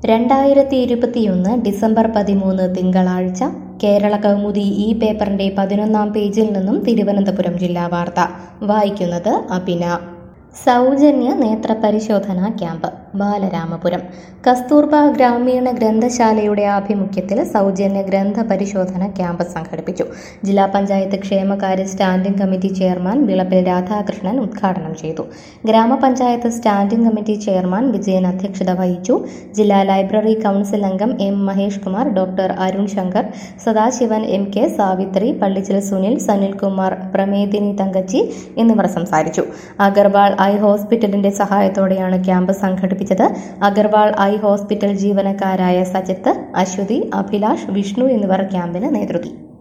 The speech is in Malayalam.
രണ്ടായിരത്തി ഇരുപത്തിയൊന്ന് ഡിസംബർ പതിമൂന്ന് തിങ്കളാഴ്ച കേരള കൗമുദി ഈ പേപ്പറിന്റെ പതിനൊന്നാം പേജിൽ നിന്നും തിരുവനന്തപുരം ജില്ലാ വാർത്ത വായിക്കുന്നത് അഭിന സൗജന്യ നേത്രപരിശോധനാ ക്യാമ്പ് ബാലരാമപുരം കസ്തൂർബ ഗ്രാമീണ ഗ്രന്ഥശാലയുടെ ആഭിമുഖ്യത്തിൽ സൗജന്യ ഗ്രന്ഥ പരിശോധന ക്യാമ്പ് സംഘടിപ്പിച്ചു ജില്ലാ പഞ്ചായത്ത് ക്ഷേമകാര്യ standing committee chairman Vilappil Radhakrishnan ഉദ്ഘാടനം ചെയ്തു ഗ്രാമപഞ്ചായത്ത് സ്റ്റാൻഡിംഗ് കമ്മിറ്റി ചെയർമാൻ വിജയൻ അധ്യക്ഷത വഹിച്ചു ജില്ലാ ലൈബ്രറി കൗൺസിൽ അംഗം M Mahesh Kumar doctor Arun Shankar Sadasivan M K Savithri Pallichal Sunil Sanilkumar Pramedini Thankachi എന്നിവർ സംസാരിച്ചു അഗർവാൾ ഐ ഹോസ്പിറ്റലിന്റെ സഹായത്തോടെയാണ് ക്യാമ്പ് സംഘടിപ്പിച്ചത് അഗർവാൾ ഐ ഹോസ്പിറ്റൽ ജീവനക്കാരായ സജിത്ത് അശ്വതി അഭിലാഷ് വിഷ്ണു എന്നിവർ ക്യാമ്പിന് നേതൃത്വം